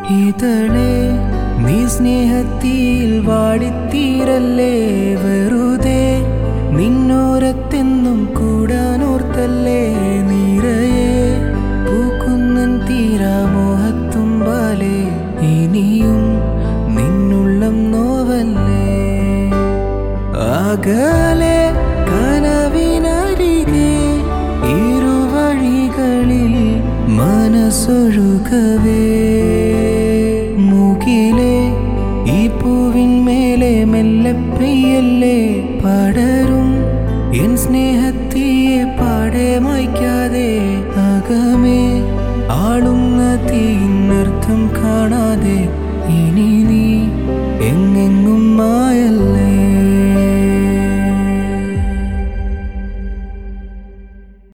ഇതളെ നീ സ്നേഹത്തിൽ വാടിത്തീരല്ലേ വെറുതെ നിന്നോരത്തെന്നും കൂടാനോർത്തല്ലേ നിറയെ പൂക്കുന്നൻ തീരാമോഹത്തുമ്പാലെ ഇനിയും നിന്നുള്ളം നോവല്ലേ അകലെ കനവിനരികെ ഇരുവഴികളിൽ മനസ്സൊഴുകവേ മുകിലെ ഈ പൂവിന്മേലെ മെല്ലെ പെയ്യല്ലേ പടരും എൻ സ്നേഹത്തിയെ പാടെ മായ്ക്കാതെ അകമേ ആളുന്ന തീനർത്ഥം കാണാതെ ഇനി നീ എങ്ങെങ്ങ